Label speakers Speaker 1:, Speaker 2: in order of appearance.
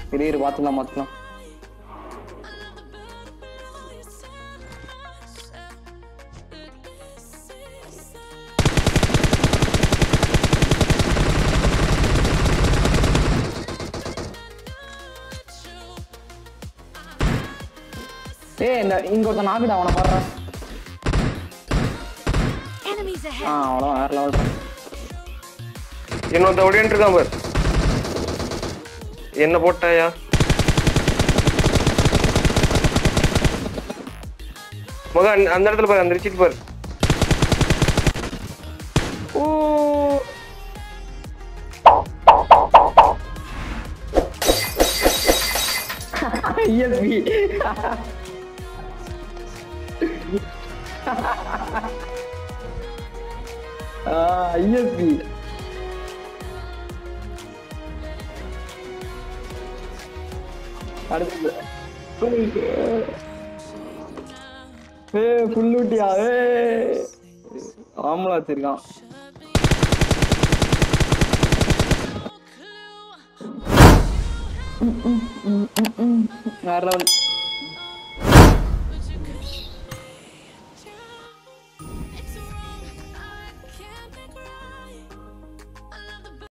Speaker 1: இரு இரு பார்த்துக்கலாம் பார்த்துக்கலாம் ஏய் இந்த இங்க ஒருத்தன் நாக்குடா அவனை பாடுறான்
Speaker 2: Enemies
Speaker 1: ஆ
Speaker 2: ahead.
Speaker 1: அவ்வளோ வேற லெவல்
Speaker 3: இன்னொருத்த ஓடிட்டு இருக்கான் பாரு என்ன போட்டாயா மக அந்த- அந்த இடத்துல பாரு அந்த ரிச்சிட்டு பாரு ஓ
Speaker 1: ESP. Ah, ESP. அடுத்தது ஏ புல்லூட்டியா ஏ ஆம்பளை வச்சிருக்கான் வேற லெவல்